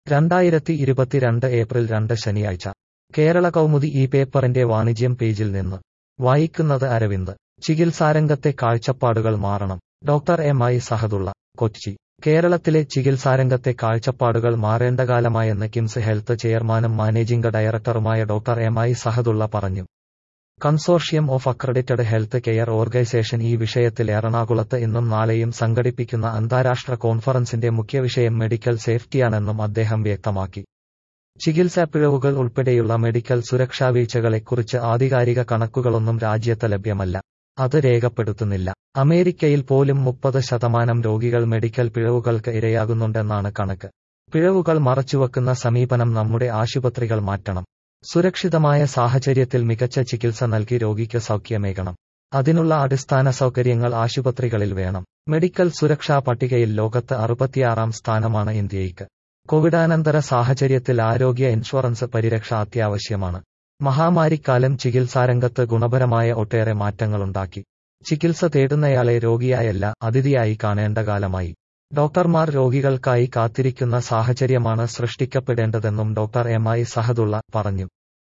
രണ്ടായിരത്തി ഇരുപത്തിരണ്ട് ഏപ്രിൽ രണ്ട് ശനിയാഴ്ച കേരള കൗമുദി ഈ പേപ്പറിന്റെ വാണിജ്യം പേജിൽ നിന്ന് വായിക്കുന്നത് അരവിന്ദ് ചികിത്സാരംഗത്തെ കാഴ്ചപ്പാടുകൾ മാറണം doctor M I Sahadulla Kochi കേരളത്തിലെ ചികിത്സാരംഗത്തെ കാഴ്ചപ്പാടുകൾ മാറേണ്ട കാലമായെന്ന് കിംസ് ഹെൽത്ത് ചെയർമാനും മാനേജിംഗ് ഡയറക്ടറുമായ ഡോക്ടർ എം ഐ സഹദുള്ള പറഞ്ഞു consortium of accredited health care organisation ഈ വിഷയത്തിൽ എറണാകുളത്ത് ഇന്നും നാളെയും സംഘടിപ്പിക്കുന്ന അന്താരാഷ്ട്ര കോൺഫറൻസിന്റെ മുഖ്യവിഷയം മെഡിക്കൽ സേഫ്റ്റിയാണെന്നും അദ്ദേഹം വ്യക്തമാക്കി ചികിത്സാ പിഴവുകൾ ഉൾപ്പെടെയുള്ള മെഡിക്കൽ സുരക്ഷാ വീഴ്ചകളെക്കുറിച്ച് ആധികാരിക കണക്കുകളൊന്നും രാജ്യത്ത് ലഭ്യമല്ല അത് രേഖപ്പെടുത്തുന്നില്ല അമേരിക്കയിൽ പോലും മുപ്പത് ശതമാനം രോഗികൾ മെഡിക്കൽ പിഴവുകൾക്ക് ഇരയാകുന്നുണ്ടെന്നാണ് കണക്ക് പിഴവുകൾ മറച്ചുവെക്കുന്ന സമീപനം നമ്മുടെ ആശുപത്രികൾ മാറ്റണം സുരക്ഷിതമായ സാഹചര്യത്തിൽ മികച്ച ചികിത്സ നൽകി രോഗിക്ക് സൗഖ്യമേകണം അതിനുള്ള അടിസ്ഥാന സൗകര്യങ്ങൾ ആശുപത്രികളിൽ വേണം മെഡിക്കൽ സുരക്ഷാ പട്ടികയിൽ ലോകത്ത് അറുപത്തിയാറാം സ്ഥാനമാണ് ഇന്ത്യയ്ക്ക് കോവിഡാനന്തര സാഹചര്യത്തിൽ ആരോഗ്യ ഇൻഷുറൻസ് പരിരക്ഷ അത്യാവശ്യമാണ് മഹാമാരിക്കാലം ചികിത്സാരംഗത്ത് ഗുണപരമായ ഒട്ടേറെ മാറ്റങ്ങളുണ്ടാക്കി ചികിത്സ തേടുന്നയാളെ രോഗിയായല്ല അതിഥിയായി കാണേണ്ട കാലമായി ഡോക്ടർമാർ രോഗികൾക്കായി കാത്തിരിക്കുന്ന സാഹചര്യമാണ് സൃഷ്ടിക്കപ്പെടേണ്ടതെന്നും ഡോക്ടർ എം ഐ സഹദുള്ള പറഞ്ഞു